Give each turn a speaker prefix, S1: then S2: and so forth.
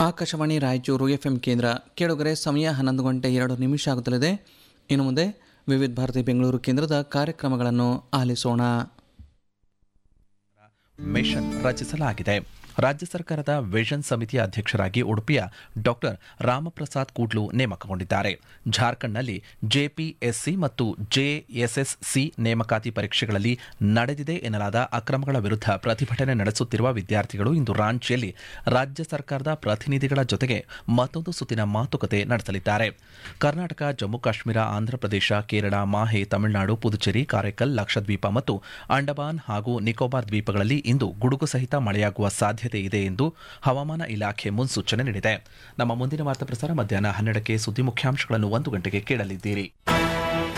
S1: Akashvani Raichur F M ಕೇಂದ್ರ ಕೇಳುಗರೆ ಸಮಯ ಹನ್ನೊಂದು ಗಂಟೆ ಎರಡು ನಿಮಿಷ ಆಗುತ್ತಲಿದೆ ಇನ್ನು ಮುಂದೆ ವಿವಿಧ ಭಾರತಿ ಬೆಂಗಳೂರು ಕೇಂದ್ರದ ಕಾರ್ಯಕ್ರಮಗಳನ್ನು ಆಲಿಸೋಣ
S2: ಮಿಷನ್ ರಚಿಸಲಾಗಿದೆ ರಾಜ್ಯ ಸರ್ಕಾರದ ವಿಷನ್ ಸಮಿತಿಯ ಅಧ್ಯಕ್ಷರಾಗಿ ಉಡುಪಿಯ ಡಾಕ್ಟರ್ ರಾಮಪ್ರಸಾದ್ ಕೂಡ್ಲು ನೇಮಕಗೊಂಡಿದ್ದಾರೆ ಜಾರ್ಖಂಡ್ನಲ್ಲಿ ಜೆಪಿಎಸ್ಸಿ ಮತ್ತು ಜೆಎಸ್ಎಸ್ಸಿ ನೇಮಕಾತಿ ಪರೀಕ್ಷೆಗಳಲ್ಲಿ ನಡೆದಿದೆ ಎನ್ನಲಾದ ಅಕ್ರಮಗಳ ವಿರುದ್ಧ ಪ್ರತಿಭಟನೆ ನಡೆಸುತ್ತಿರುವ ವಿದ್ಯಾರ್ಥಿಗಳು ಇಂದು ರಾಂಚಿಯಲ್ಲಿ ರಾಜ್ಯ ಸರ್ಕಾರದ ಪ್ರತಿನಿಧಿಗಳ ಜೊತೆಗೆ ಮತ್ತೊಂದು ಸುತ್ತಿನ ಮಾತುಕತೆ ನಡೆಸಲಿದ್ದಾರೆ ಕರ್ನಾಟಕ ಜಮ್ಮು ಕಾಶ್ಮೀರ ಆಂಧ್ರಪ್ರದೇಶ ಕೇರಳ ಮಾಹೆ ತಮಿಳುನಾಡು ಪುದುಚೇರಿ ಕಾರೈಕಲ್ ಲಕ್ಷದ್ವೀಪ ಮತ್ತು ಅಂಡಮಾನ್ ಹಾಗೂ ನಿಕೋಬಾರ್ ದ್ವೀಪಗಳಲ್ಲಿ ಇಂದು ಗುಡುಗು ಸಹಿತ ಮಳೆಯಾಗುವ ಸಾಧ್ಯತೆ ಇದೆ ಎಂದು ಹವಾಮಾನ ಇಲಾಖೆ ಮುನ್ಸೂಚನೆ ನೀಡಿದೆ ನಮ್ಮ ಮುಂದಿನ ವಾರ್ತಾ ಪ್ರಸಾರ ಮಧ್ಯಾಹ್ನ ಹನ್ನೆರಡಕ್ಕೆ ಸುದ್ದಿ ಮುಖ್ಯಾಂಶಗಳನ್ನು ಒಂದು ಗಂಟೆಗೆ ಕೇಳಲಿದ್ದೀರಿ